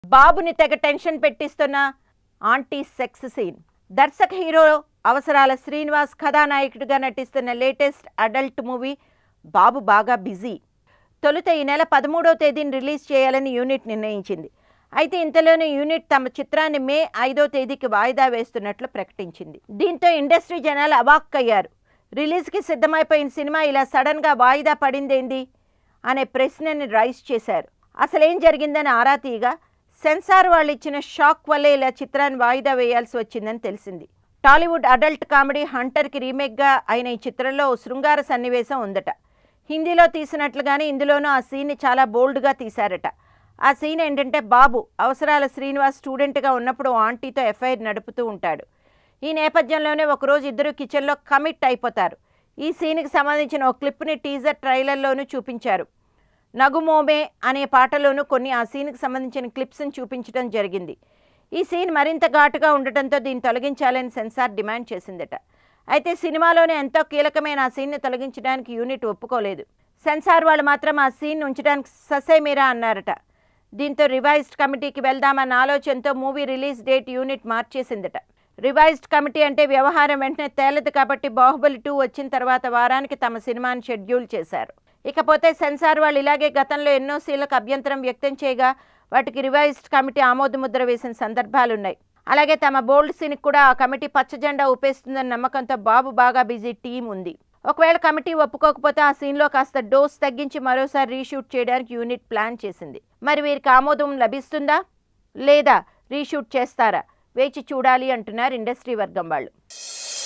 బాబుని తెగ టెన్షన్ పెట్టిస్తున్న ఆంటీ సెక్స్ సీన్ దర్శక హీరో అవసరాల శ్రీనివాస్ కథానాయకుడిగా నటిస్తున్న లేటెస్ట్ అడల్ట్ మూవీ బాబు బాగా బిజీ తొలుత ఈ నెల పదమూడవ తేదీని రిలీజ్ చేయాలని యూనిట్ నిర్ణయించింది అయితే ఇంతలోనే యూనిట్ తమ చిత్రాన్ని మే ఐదో తేదీకి వాయిదా వేస్తున్నట్లు ప్రకటించింది దీంతో ఇండస్ట్రీ జనాలు అవాక్కయ్యారు రిలీజ్కి సిద్ధమైపోయిన సినిమా ఇలా సడన్గా వాయిదా పడిందేంది అనే ప్రశ్నని రైజ్ చేశారు అసలేం జరిగిందని ఆరా తీయగా సెన్సార్ వాళ్ళు ఇచ్చిన షాక్ వల్లే ఇలా చిత్రాన్ని వాయిదా వేయాల్సి వచ్చిందని తెలిసింది టాలీవుడ్ అడల్ట్ కామెడీ హంటర్కి రీమేక్గా అయిన ఈ చిత్రంలో ఓ శృంగార సన్నివేశం ఉందట హిందీలో తీసినట్లుగానే ఇందులోనూ ఆ సీన్ని చాలా బోల్డ్గా తీశారట ఆ సీన్ ఏంటంటే బాబు అవసరాల శ్రీనివాస్ స్టూడెంట్గా ఉన్నప్పుడు ఓ ఆంటీతో ఎఫ్ఐఆర్ నడుపుతూ ఉంటాడు ఈ నేపథ్యంలోనే ఒకరోజు ఇద్దరు కిచెన్లో కమిట్ అయిపోతారు ఈ సీన్కి సంబంధించిన ఓ క్లిప్ని టీజర్ ట్రైలర్లోనూ చూపించారు నగుమోమే అనే పాటలోనూ కొన్ని ఆ సీన్కి సంబంధించిన క్లిప్స్ని చూపించడం జరిగింది ఈ సీన్ మరింత ఘాటుగా ఉండటంతో దీన్ని తొలగించాలని సెన్సార్ డిమాండ్ చేసిందట అయితే సినిమాలోనే ఎంతో కీలకమైన ఆ సీన్ని తొలగించడానికి యూనిట్ ఒప్పుకోలేదు సెన్సార్ వాళ్ళు మాత్రం ఆ సీన్ ఉంచడానికి ససేమీరా అన్నారట దీంతో రివైజ్డ్ కమిటీకి వెళ్దామన్న ఆలోచనతో మూవీ రిలీజ్ డేట్ యూనిట్ మార్చేసిందట రివైజ్డ్ కమిటీ అంటే వ్యవహారం వెంటనే తేలదు కాబట్టి బాహుబలి టూ వచ్చిన తర్వాత వారానికి తమ సినిమాని షెడ్యూల్ చేశారు ఇకపోతే సెన్సార్ వాళ్ళు ఇలాగే గతంలో ఎన్నో సీన్లకు అభ్యంతరం వ్యక్తం చేయగా వాటికి రివైజ్డ్ కమిటీ ఆమోదముద్ర వేసిన సందర్భాలున్నాయి అలాగే తమ బోల్డ్ సీన్కి కూడా ఆ కమిటీ పచ్చజెండా ఊపేస్తుందన్న నమ్మకంతో బాబు బాగా బిజీ టీం ఉంది ఒకవేళ కమిటీ ఒప్పుకోకపోతే ఆ సీన్లో కాస్త డోస్ తగ్గించి మరోసారి రీషూట్ చేయడానికి యూనిట్ ప్లాన్ చేసింది మరి వీరికి ఆమోదం లభిస్తుందా లేదా రీషూట్ చేస్తారా వేచి చూడాలి అంటున్నారు ఇండస్ట్రీ వర్గం వాళ్ళు